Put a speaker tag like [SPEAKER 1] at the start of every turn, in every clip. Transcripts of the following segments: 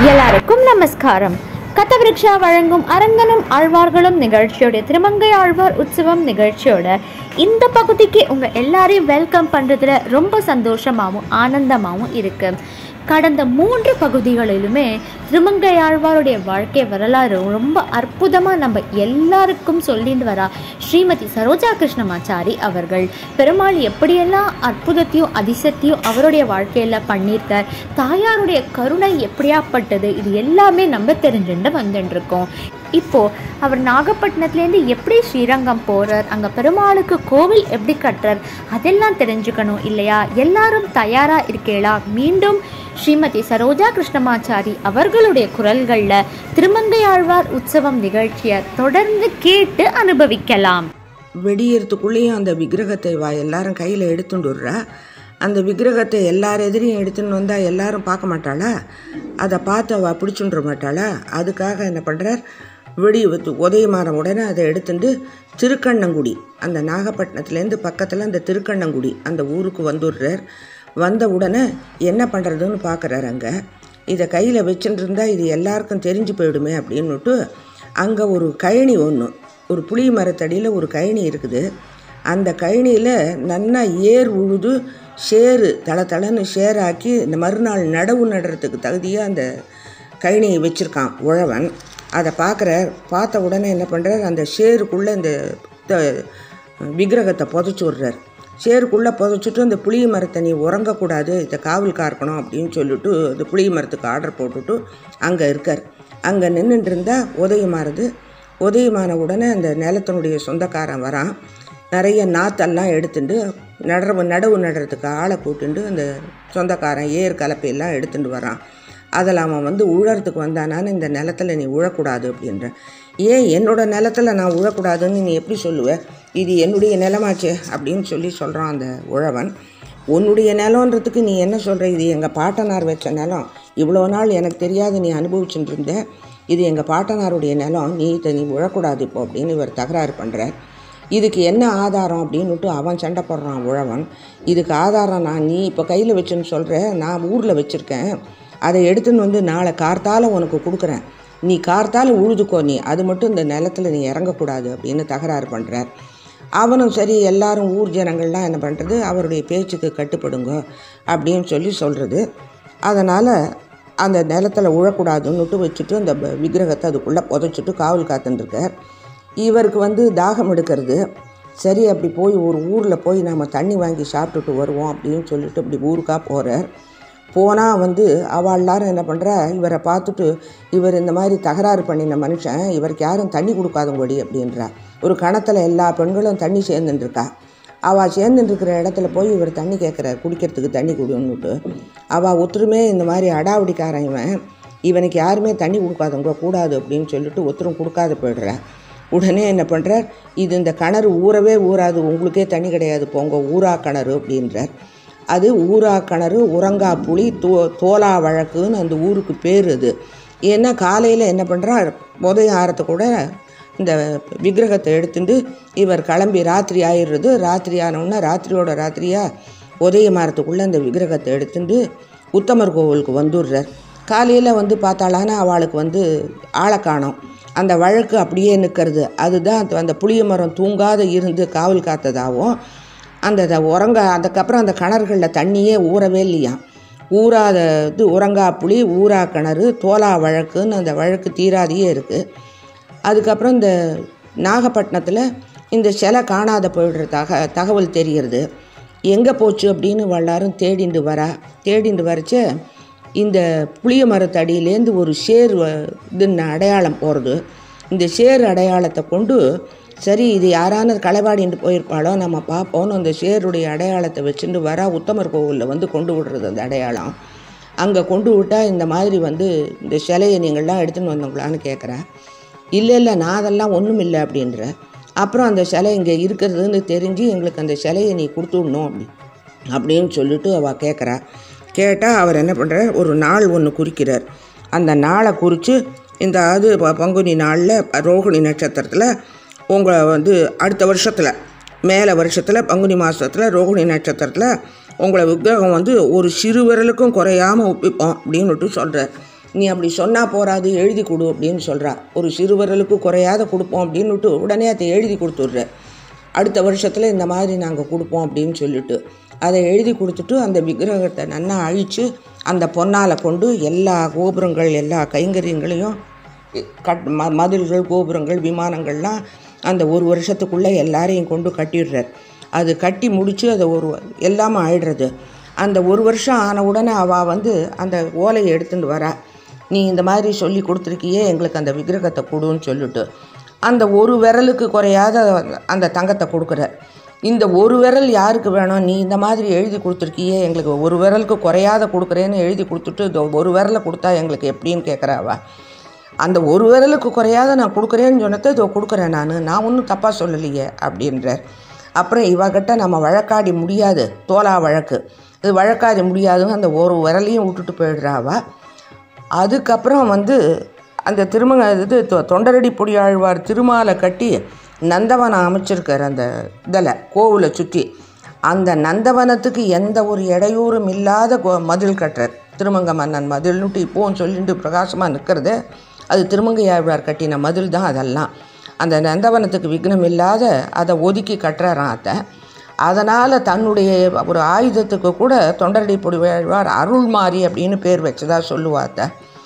[SPEAKER 1] எல்லாருக்கும் நமஸ்காரம் கதவிருக்ஷா வழங்கும் அரங்கனும் ஆழ்வார்களும் நிகழ்ச்சியோட திருமங்கை ஆழ்வார் உற்சவம் நிகழ்ச்சியோட இந்த பகுதிக்கு உங்கள் எல்லாரையும் வெல்கம் பண்ணுறதுல ரொம்ப சந்தோஷமாகவும் ஆனந்தமாகவும் இருக்கு கடந்த மூன்று பகுதிகளிலுமே திருமங்கை ஆழ்வாருடைய வாழ்க்கை வரலாறு ரொம்ப அற்புதமாக நம்ம எல்லாருக்கும் சொல்லிட்டு வரா ஸ்ரீமதி சரோஜா கிருஷ்ணமாச்சாரி அவர்கள் பெருமாள் எப்படியெல்லாம் அற்புதத்தையும் அதிசயத்தையும் அவருடைய வாழ்க்கையில் பண்ணியிருக்கார் தாயாருடைய கருணை எப்படியாப்பட்டது இது எல்லாமே நம்ம தெரிஞ்சுட்டு வந்துட்டு இருக்கோம் இப்போ அவர் நாகப்பட்டினத்துலேருந்து எப்படி ஸ்ரீரங்கம் போறார் அங்கே பெருமாளுக்கு கோவில் எப்படி கட்டுறார் அதெல்லாம் தெரிஞ்சுக்கணும் இல்லையா எல்லாரும் தயாரா இருக்கேளா மீண்டும் ஸ்ரீமதி சரோஜா கிருஷ்ணமாச்சாரி அவர்களுடைய குரல்களில் திருமங்கையாழ்வார் உற்சவம் நிகழ்ச்சியை தொடர்ந்து கேட்டு அனுபவிக்கலாம்
[SPEAKER 2] வெடியறதுக்குள்ளேயும் அந்த விக்கிரகத்தை வா எல்லாரும் கையில் எடுத்துட்டு விடுறா அந்த விக்கிரகத்தை எல்லார் எதிரையும் எடுத்துன்னு வந்தால் எல்லாரும் பார்க்க மாட்டாளா அதை பார்த்து அவள் பிடிச்சுன்ற மாட்டாளா அதுக்காக என்ன பண்ணுறார் வெடி வித்து உதயமானம் உடனே அதை எடுத்துட்டு திருக்கண்ணங்குடி அந்த நாகப்பட்டினத்துலேருந்து பக்கத்தில் அந்த திருக்கண்ணங்குடி அந்த ஊருக்கு வந்துடுறார் வந்த உடனே என்ன பண்ணுறதுன்னு பார்க்குறாரு அங்கே இதை கையில் வச்சுட்டு இருந்தா இது எல்லாருக்கும் தெரிஞ்சு போயிடுமே அப்படின்னுட்டு அங்கே ஒரு கழனி ஒன்று ஒரு புளி மரத்தடியில் ஒரு கழனி இருக்குது அந்த கழனியில் நன்னா ஏர் உழுது சேறு தள தளன்னு சேராக்கி இந்த மறுநாள் நடவு நடுறதுக்கு தகுதியாக அந்த கழனியை வச்சுருக்கான் உழவன் அதை பார்க்குறார் பார்த்த உடனே என்ன பண்ணுறார் அந்த சேருக்குள்ளே இந்த த- விக்கிரகத்தை புதைச்சி விட்றார் சேருக்குள்ளே புதைச்சிட்டு அந்த புளிய மரத்தை நீ உறங்கக்கூடாது இதை காவல் காக்கணும் அப்படின்னு சொல்லிட்டு இந்த புளிய மரத்துக்கு ஆர்டர் போட்டுட்டு அங்கே இருக்கார் அங்கே நின்றுட்டு இருந்தால் உதயமாறுது உதயமான உடனே அந்த நிலத்தினுடைய சொந்தக்காரன் வரான் நிறைய நாத்தெல்லாம் எடுத்துட்டு நடவு நடவு நடுறதுக்கு ஆளை கூட்டுண்டு அந்த சொந்தக்காரன் ஏர் கலப்பையெல்லாம் எடுத்துட்டு வரான் அதில் அவன் வந்து உழறதுக்கு வந்தானான்னு இந்த நிலத்துல நீ உழக்கூடாது அப்படின்ற ஏன் என்னோட நிலத்துல நான் உழக்கூடாதுன்னு நீ எப்படி சொல்லுவ இது என்னுடைய நிலமாச்சே அப்படின்னு சொல்லி சொல்கிறான் அந்த உழவன் உன்னுடைய நிலன்றதுக்கு நீ என்ன சொல்கிற இது எங்கள் பாட்டனார் வச்ச நிலம் இவ்வளோ நாள் எனக்கு தெரியாது நீ அனுபவிச்சுட்டு இருந்த இது எங்கள் பாட்டனாருடைய நிலம் நீ இதை நீ உழக்கூடாது இப்போ அப்படின்னு இவர் தகராறு பண்ணுறார் இதுக்கு என்ன ஆதாரம் அப்படின்னுட்டு அவன் சண்டை போடுறான் உழவன் இதுக்கு ஆதாரம் நான் நீ இப்போ கையில் வச்சுன்னு சொல்கிற நான் ஊரில் வச்சுருக்கேன் அதை எடுத்துன்னு வந்து நாளை கார்த்தால உனக்கு கொடுக்குறேன் நீ கார்த்தால உழுதுக்கோ நீ அது மட்டும் இந்த நிலத்துல நீ இறங்கக்கூடாது அப்படின்னு தகராறு பண்ணுறார் அவனும் சரி எல்லாரும் ஊர் ஜனங்கள்லாம் என்ன பண்ணுறது அவருடைய பேச்சுக்கு கட்டுப்படுங்க அப்படின்னு சொல்லி சொல்கிறது அதனால் அந்த நிலத்துல உழக்கூடாதுன்னுட்டு வச்சுட்டு அந்த ப- விக்கிரகத்தை அதுக்குள்ளே புதைச்சிட்டு காவல் காத்துட்டுருக்கார் இவருக்கு வந்து தாகம் எடுக்கிறது சரி அப்படி போய் ஒரு ஊரில் போய் நாம் தண்ணி வாங்கி சாப்பிட்டுட்டு வருவோம் அப்படின்னு சொல்லிட்டு அப்படி ஊருக்காக போகிறார் போனால் வந்து அவள் எல்லாரும் என்ன பண்ணுறா இவரை பார்த்துட்டு இவர் இந்த மாதிரி தகராறு பண்ணின மனுஷன் இவருக்கு யாரும் தண்ணி கொடுக்காதபடி அப்படின்றா ஒரு கணத்தில் எல்லா பெண்களும் தண்ணி சேர்ந்துட்டுருக்கா அவள் சேர்ந்துட்டு இருக்கிற இடத்துல போய் இவர் தண்ணி கேட்குறாரு குடிக்கிறதுக்கு தண்ணி கொடுன்னுட்டு அவள் ஒத்துருமே இந்த மாதிரி அடாவடிக்காரன் இவன் இவனுக்கு யாருமே தண்ணி கொடுக்காதவங்க கூடாது அப்படின்னு சொல்லிட்டு ஒருத்தரும் கொடுக்காத போயிடுறா உடனே என்ன பண்ணுறார் இது இந்த கிணறு ஊறவே ஊறாது உங்களுக்கே தண்ணி கிடையாது போங்க ஊரா கிணறு அப்படின்றார் அது ஊரா கிணறு உறங்கா புளி தோ தோலா வழக்குன்னு அந்த ஊருக்கு பேர் அது ஏன்னா காலையில் என்ன பண்ணுறார் உதயம் ஆரத்தை கூட இந்த விக்கிரகத்தை எடுத்துட்டு இவர் கிளம்பி ராத்திரி ஆயிடுறது ராத்திரி ஆனவுடனே ராத்திரியோட ராத்திரியாக உதயமாரத்துக்குள்ளே அந்த விக்கிரகத்தை எடுத்துட்டு உத்தமர் கோவிலுக்கு வந்துடுறார் காலையில் வந்து பார்த்தாலான அவளுக்கு வந்து ஆளை காணோம் அந்த வழக்கு அப்படியே நிற்கிறது அதுதான் அந்த- அந்த புளிய மரம் தூங்காத இருந்து காவல் காத்ததாகவும் அந்த த- உறங்க அதுக்கப்புறம் அந்த கிணறுகளில் தண்ணியே ஊறவே இல்லையாம் ஊறாத இது உறங்கா புளி ஊறா கிணறு தோலா வழக்குன்னு அந்த வழக்கு தீராதையே இருக்குது அதுக்கப்புறம் இந்த நாகப்பட்டினத்தில் இந்த சிலை காணாத போயிடுற தக தகவல் தெரிகிறது எங்கே போச்சு அப்படின்னு எல்லாரும் தேடிண்டு வரா தேடிண்டு வரச்ச இந்த புளிய மரத்தடியிலேருந்து ஒரு சேர் வ- இது அடையாளம் போகிறது இந்த சேர் அடையாளத்தை கொண்டு சரி இது யாரானது களவாடிட்டு போயிருப்பாளோ நம்ம பார்ப்போம்னு அந்த சேருடைய அடையாளத்தை வச்சுட்டு வரா உத்தமர் கோவிலில் வந்து கொண்டு விடுறது அந்த அடையாளம் அங்கே கொண்டு விட்டால் இந்த மாதிரி வந்து இந்த சிலையை நீங்கள்லாம் எடுத்துன்னு வந்தவங்களான்னு கேட்குறேன் இல்லை இல்லை நான் அதெல்லாம் ஒன்றும் இல்லை அப்படின்ற அப்புறம் அந்த சிலை இங்கே இருக்கிறதுன்னு தெரிஞ்சு எங்களுக்கு அந்த சிலையை நீ கொடுத்து விடணும் அப்படி அப்படின்னு சொல்லிட்டு அவள் கேட்குறா கேட்டால் அவர் என்ன பண்ணுறார் ஒரு நாள் ஒன்று குறிக்கிறார் அந்த நாளை குறித்து இந்த அது ப- பங்குனி நாளில் ரோகிணி நட்சத்திரத்தில் உங்களை வந்து அடுத்த வருஷத்தில் மேலே வருஷத்தில் பங்குனி மாதத்தில் ரோகிணி நட்சத்திரத்தில் உங்களை விக்கிரகம் வந்து ஒரு சிறு விரலுக்கும் குறையாமல் ஒப்பிப்போம் அப்படின்னுட்டு சொல்கிறார் நீ அப்படி சொன்னால் போறாது எழுதி கொடு அப்படின்னு சொல்கிறா ஒரு சிறுவர்களுக்கு குறையாத கொடுப்போம் அப்படின்னுட்டு உடனே அதை எழுதி கொடுத்துட்ற அடுத்த வருஷத்தில் இந்த மாதிரி நாங்கள் கொடுப்போம் அப்படின்னு சொல்லிட்டு அதை எழுதி கொடுத்துட்டு அந்த விக்கிரகத்தை நன்னா அழித்து அந்த பொன்னால் கொண்டு எல்லா கோபுரங்கள் எல்லா கைங்கரியங்களையும் கட் ம மதில்கள் கோபுரங்கள் விமானங்கள்லாம் அந்த ஒரு வருஷத்துக்குள்ளே எல்லாரையும் கொண்டு கட்டிடுறார் அது கட்டி முடித்து அதை ஒரு எல்லாமே ஆயிடுறது அந்த ஒரு வருஷம் ஆன உடனே அவள் வந்து அந்த ஓலையை எடுத்துட்டு வரா நீ இந்த மாதிரி சொல்லி கொடுத்துருக்கியே எங்களுக்கு அந்த விக்கிரகத்தை கொடுன்னு சொல்லிட்டு அந்த ஒரு விரலுக்கு குறையாத அந்த தங்கத்தை கொடுக்குற இந்த ஒரு விரல் யாருக்கு வேணும் நீ இந்த மாதிரி எழுதி கொடுத்துருக்கியே எங்களுக்கு ஒரு விரலுக்கு குறையாத கொடுக்குறேன்னு எழுதி கொடுத்துட்டு இதோ ஒரு விரலை கொடுத்தா எங்களுக்கு எப்படின்னு கேட்குறா அவ அந்த ஒரு விரலுக்கு குறையாத நான் கொடுக்குறேன்னு சொன்னதை இதோ கொடுக்குறேன் நான் நான் ஒன்றும் தப்பாக சொல்லலையே அப்படின்றார் அப்புறம் இவகிட்ட நம்ம வழக்காடி முடியாது தோலா வழக்கு இது வழக்காடி முடியாதுன்னு அந்த ஒரு விரலையும் விட்டுட்டு போயிடுறா அவ அதுக்கப்புறம் வந்து அந்த திருமங்க இது தொ- தொண்டரடி பொடியாழ்வார் திருமாலை கட்டி நந்தவனம் அமைச்சிருக்கார் அந்த இதில் கோவிலை சுற்றி அந்த நந்தவனத்துக்கு எந்த ஒரு இடையூறும் இல்லாத கோ மதில் கட்டுறார் திருமங்க மன்னன் மதில்னுட்டு இப்போவும் சொல்லிட்டு பிரகாசமாக நிற்கிறது அது திருமங்கையாழ்வார் கட்டின மதில் தான் அதெல்லாம் அந்த நந்தவனத்துக்கு விக்னம் இல்லாத அதை ஒதுக்கி கட்டுறாராம் அதை அதனால் தன்னுடைய ஒரு ஆயுதத்துக்கு கூட தொண்டரடி பொடியாழ்வார் அருள்மாரி அப்படின்னு பேர் வச்சதா சொல்லுவாத்த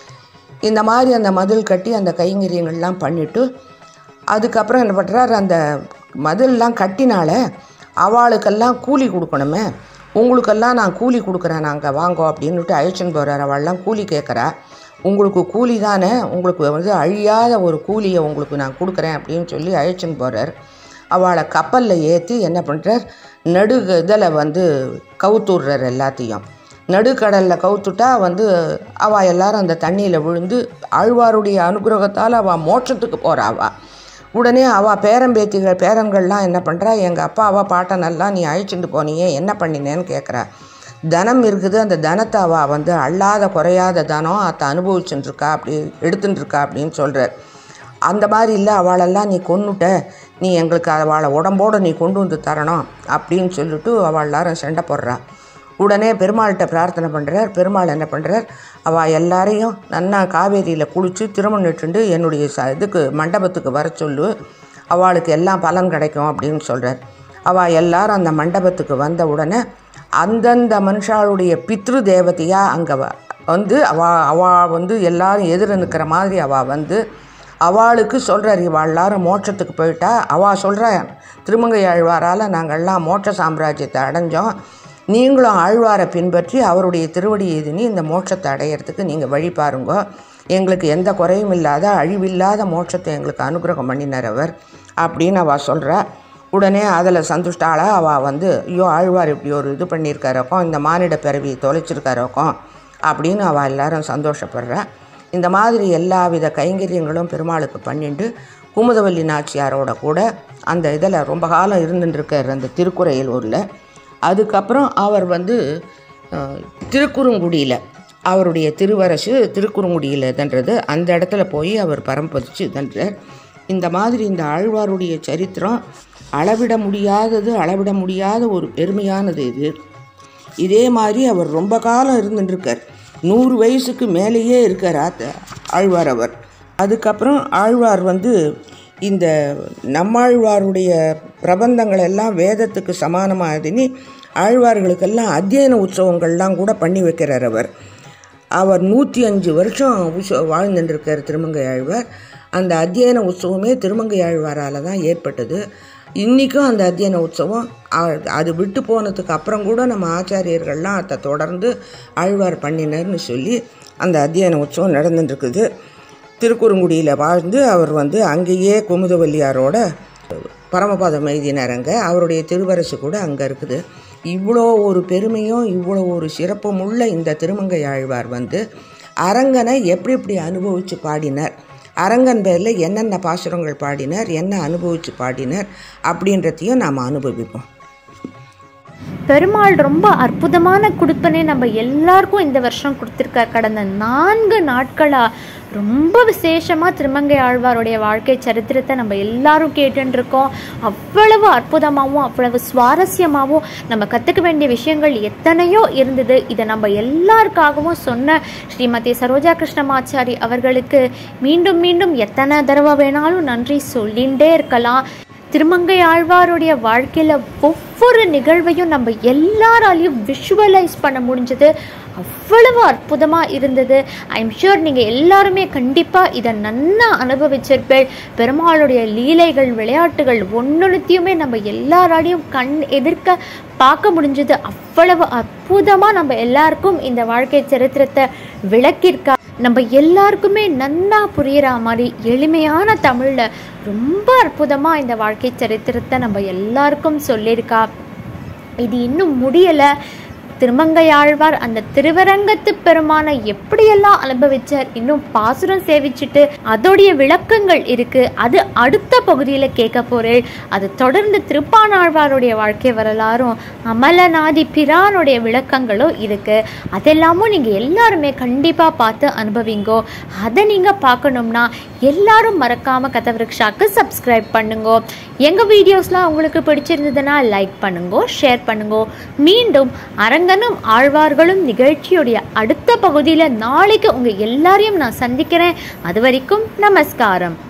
[SPEAKER 2] இந்த மாதிரி அந்த மதில் கட்டி அந்த கைங்கரியங்கள்லாம் பண்ணிவிட்டு அதுக்கப்புறம் என்ன பண்ணுறாரு அந்த மதில்லாம் கட்டினால அவளுக்கெல்லாம் கூலி கொடுக்கணுமே உங்களுக்கெல்லாம் நான் கூலி கொடுக்குறேன் நாங்கள் வாங்கோ அப்படின்னுட்டு அழைச்சின்னு போகிறார் அவள்லாம் கூலி கேட்குறா உங்களுக்கு கூலி தானே உங்களுக்கு வந்து அழியாத ஒரு கூலியை உங்களுக்கு நான் கொடுக்குறேன் அப்படின்னு சொல்லி அழைச்சின்னு போகிறார் அவளை கப்பலில் ஏற்றி என்ன பண்ணுறார் நடு இதில் வந்து கவுத்துடுறார் எல்லாத்தையும் நடுக்கடலில் கவுத்துட்டா வந்து அவள் எல்லாரும் அந்த தண்ணியில் விழுந்து ஆழ்வாருடைய அனுகிரகத்தால் அவள் மோட்சத்துக்கு போகிறா அவள் உடனே அவள் பேரம்பேத்திகள் பேரன்கள்லாம் என்ன பண்ணுறா எங்கள் அப்பாவா பாட்டனெல்லாம் நீ அழைச்சிட்டு போனியே என்ன பண்ணினேன்னு கேட்குறா தனம் இருக்குது அந்த தனத்தை அவள் வந்து அல்லாத குறையாத தனம் அதை அனுபவிச்சுட்டு இருக்கா அப்படி எடுத்துட்டு இருக்கா அப்படின்னு சொல்கிறார் அந்த மாதிரி இல்லை அவளெல்லாம் நீ கொன்னுட்ட நீ எங்களுக்கு அவளை உடம்போடு நீ கொண்டு வந்து தரணும் அப்படின்னு சொல்லிட்டு அவள் எல்லாரும் சண்டை போடுறா உடனே பெருமாள்கிட்ட பிரார்த்தனை பண்ணுறார் பெருமாள் என்ன பண்ணுறார் அவள் எல்லாரையும் நன்னா காவேரியில் குளித்து திருமணிட்டுண்டு என்னுடைய ச இதுக்கு மண்டபத்துக்கு வர சொல்லு அவளுக்கு எல்லாம் பலன் கிடைக்கும் அப்படின்னு சொல்கிறார் அவள் எல்லாரும் அந்த மண்டபத்துக்கு வந்த உடனே அந்தந்த மனுஷாளுடைய பித்ரு தேவதையாக அங்கே வந்து அவ அவள் வந்து எல்லாரும் எதிர நிற்கிற மாதிரி அவள் வந்து அவளுக்கு சொல்கிறார் இவள் எல்லாரும் மோட்சத்துக்கு போயிட்டா அவள் சொல்கிறா திருமங்கை ஆழ்வாரால் நாங்கள்லாம் மோட்ச சாம்ராஜ்யத்தை அடைஞ்சோம் நீங்களும் ஆழ்வாரை பின்பற்றி அவருடைய திருவடி எதினி இந்த மோட்சத்தை அடையிறதுக்கு நீங்கள் வழி பாருங்க எங்களுக்கு எந்த குறையும் இல்லாத அழிவில்லாத மோட்சத்தை எங்களுக்கு அனுகிரகம் பண்ணினார் அவர் அப்படின்னு அவள் சொல்கிறா உடனே அதில் சந்துஷ்டாளா அவள் வந்து ஐயோ ஆழ்வார் இப்படி ஒரு இது பண்ணியிருக்காரோக்கும் இந்த மானிட பிறவியை தொலைச்சிருக்காரோக்கும் அப்படின்னு அவள் எல்லாரும் சந்தோஷப்படுறா இந்த மாதிரி எல்லா வித கைங்கரியங்களும் பெருமாளுக்கு பண்ணிட்டு குமுதவல்லி நாச்சியாரோட கூட அந்த இதில் ரொம்ப காலம் இருந்துட்டுருக்கார் அந்த திருக்குறையலூரில் அதுக்கப்புறம் அவர் வந்து அஹ், திருக்குறுங்குடியில் அவருடைய திருவரசு திருக்குறுங்குடியில் இதன்றது அந்த இடத்துல போய் அவர் பரம்பதிச்சு இதன்றார் இந்த மாதிரி இந்த ஆழ்வாருடைய சரித்திரம் அளவிட முடியாதது அளவிட முடியாத ஒரு பெருமையானது இது இதே மாதிரி அவர் ரொம்ப காலம் இருந்துட்டுருக்கார் நூறு வயசுக்கு மேலேயே இருக்கார் ஆத்த ஆழ்வார் அவர் அதுக்கப்புறம் ஆழ்வார் வந்து இந்த நம்மாழ்வாருடைய பிரபந்தங்கள் எல்லாம் வேதத்துக்கு சமானமாதினி ஆழ்வார்களுக்கெல்லாம் அத்தியன உற்சவங்கள்லாம் கூட பண்ணி வைக்கிறார் அவர் அவர் நூற்றி அஞ்சு வருஷம் உற்சவ வாழ்ந்துட்டுருக்கார் திருமங்கை ஆழ்வார் அந்த அத்தியன உற்சவமே திருமங்கை ஆழ்வாரால் தான் ஏற்பட்டது இன்றைக்கும் அந்த அத்தியன உற்சவம் அ- அது விட்டு போனதுக்கு அப்புறம் கூட நம்ம ஆச்சாரியர்கள்லாம் அதை தொடர்ந்து ஆழ்வார் பண்ணினர்னு சொல்லி அந்த அத்தியன உற்சவம் நடந்துட்டுருக்குது திருக்குறுங்குடியில் வாழ்ந்து அவர் வந்து அங்கேயே குமுதவல்லியாரோட பரமபதம் எழுதினாரங்க அவருடைய திருவரசு கூட அங்கே இருக்குது இவ்வளோ ஒரு பெருமையும் இவ்வளோ ஒரு சிறப்பும் உள்ள இந்த திருமங்கை ஆழ்வார் வந்து அரங்கனை எப்படி எப்படி அனுபவித்து பாடினார் அரங்கன் பேரில் என்னென்ன பாசுரங்கள் பாடினார் என்ன அனுபவித்து பாடினார் அப்படின்றதையும் நாம் அனுபவிப்போம்
[SPEAKER 1] பெருமாள் ரொம்ப அற்புதமான கொடுப்பனே நம்ம எல்லாருக்கும் இந்த வருஷம் கொடுத்துருக்கார் கடந்த நான்கு நாட்களாக ரொம்ப விசேஷமாக திருமங்கை ஆழ்வாருடைய வாழ்க்கை சரித்திரத்தை நம்ம எல்லாரும் கேட்டுட்டு இருக்கோம் அவ்வளவு அற்புதமாகவும் அவ்வளவு சுவாரஸ்யமாகவும் நம்ம கற்றுக்க வேண்டிய விஷயங்கள் எத்தனையோ இருந்தது இதை நம்ம எல்லாருக்காகவும் சொன்ன ஸ்ரீமதி சரோஜா கிருஷ்ணமாச்சாரி அவர்களுக்கு மீண்டும் மீண்டும் எத்தனை தடவை வேணாலும் நன்றி சொல்லிகிட்டே இருக்கலாம் திருமங்கை ஆழ்வாருடைய வாழ்க்கையில் ஒவ்வொரு நிகழ்வையும் நம்ம எல்லாராலையும் விஷுவலைஸ் பண்ண முடிஞ்சது அவ்வளவு அற்புதமாக இருந்தது ஐம் ஷூர் நீங்கள் எல்லாருமே கண்டிப்பாக இதை நன்னா அனுபவிச்சிருப்பேன் பெருமாளுடைய லீலைகள் விளையாட்டுகள் ஒன்னொன்னுத்தையுமே நம்ம எல்லாராலையும் கண் எதிர்க்க பார்க்க முடிஞ்சது அவ்வளவு அற்புதமாக நம்ம எல்லாருக்கும் இந்த வாழ்க்கை சரித்திரத்தை விளக்கியிருக்கா நம்ம எல்லாருக்குமே நன்னா புரியிற மாதிரி எளிமையான தமிழில் ரொம்ப அற்புதமாக இந்த வாழ்க்கை சரித்திரத்தை நம்ம எல்லாருக்கும் சொல்லியிருக்கா இது இன்னும் முடியலை திருமங்கையாழ்வார் அந்த திருவரங்கத்து பெருமானை எப்படியெல்லாம் அனுபவிச்சார் இன்னும் பாசுரம் சேவிச்சுட்டு அதோடைய விளக்கங்கள் இருக்கு அது அடுத்த பகுதியில் கேட்க போறேன் அது தொடர்ந்து திருப்பானாழ்வாருடைய வாழ்க்கை வரலாறும் அமலநாதி பிரானுடைய விளக்கங்களும் இருக்கு அதெல்லாமும் நீங்க எல்லாருமே கண்டிப்பா பார்த்து அனுபவிங்கோ அதை நீங்க பார்க்கணும்னா எல்லாரும் மறக்காம கதவிருக்ஷாக்கு சப்ஸ்கிரைப் பண்ணுங்க எங்க வீடியோஸ்லாம் உங்களுக்கு பிடிச்சிருந்ததுன்னா லைக் பண்ணுங்க ஷேர் பண்ணுங்க மீண்டும் அரங்கனும் ஆழ்வார்களும் நிகழ்ச்சியுடைய அடுத்த பகுதியில் நாளைக்கு உங்க எல்லாரையும் நான் சந்திக்கிறேன் அது வரைக்கும் நமஸ்காரம்